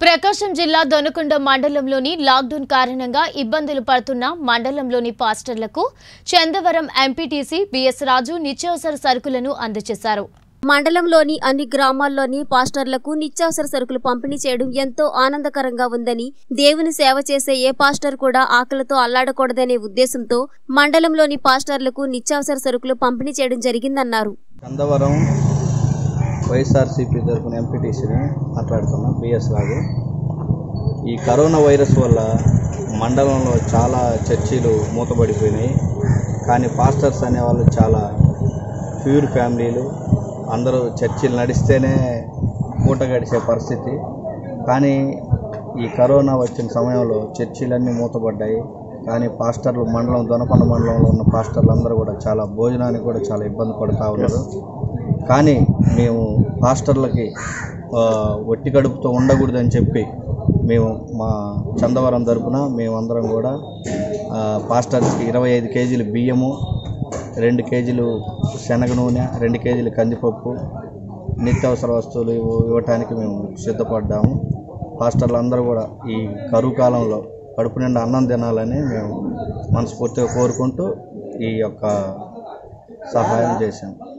ప్రకాశం జిల్లా దొనకొండ మండలంలోని లాక్డౌన్ కారణంగా ఇబ్బందులు పడుతున్న మండలంలోని పాస్టర్లకు చందవరం ఎంపీటీసీ బిఎస్ రాజు నిత్యావసర సరుకులను అందజేశారు మండలంలోని అన్ని గ్రామాల్లోని పాస్టర్లకు నిత్యావసర సరుకులు పంపిణీ చేయడం ఎంతో ఆనందకరంగా ఉందని దేవుని సేవ చేసే ఏ పాస్టర్ కూడా ఆకలితో అల్లాడకూడదనే ఉద్దేశంతో మండలంలోని పాస్టర్లకు నిత్యావసర సరుకులు పంపిణీ చేయడం జరిగిందన్నారు చందవరం వైఎస్ఆర్సీపీ తరఫున ఎంపీటీసీని మాట్లాడుతున్నా బిఎస్ రాజు ఈ కరోనా వైరస్ వల్ల మండలంలో చాలా చర్చీలు మూతపడిపోయినాయి కానీ పాస్టర్స్ అనేవాళ్ళు చాలా ప్యూర్ ఫ్యామిలీలు అందరూ చర్చిలు నడిస్తేనే పూట గడిచే పరిస్థితి కానీ ఈ కరోనా వచ్చిన సమయంలో చర్చిలన్నీ మూతపడ్డాయి కానీ పాస్టర్లు మండలం దొనకొండ మండలంలో ఉన్న పాస్టర్లు అందరూ కూడా చాలా భోజనానికి కూడా చాలా ఇబ్బంది పడుతూ ఉన్నారు కానీ మేము పాస్టర్లకి ఆ, ఒట్టి కడుపుతో ఉండకూడదని చెప్పి మేము మా చందవరం తరపున మేమందరం కూడా ఆ, పాస్టర్స్కి ఇరవై ఐదు కేజీలు బియ్యము రెండు కేజీలు శనగ నూనె రెండు కేజీలు కందిపప్పు నిత్యావసర వస్తువులు ఇవ్వ- ఇవ్వటానికి మేము సిద్ధపడ్డాము పాస్టర్లు అందరూ కూడా ఈ కరువు కాలంలో కడుపు నిండా అన్నం తినాలని మేము మనస్ఫూర్తిగా కోరుకుంటూ ఈ యొక్క సహాయం చేశాము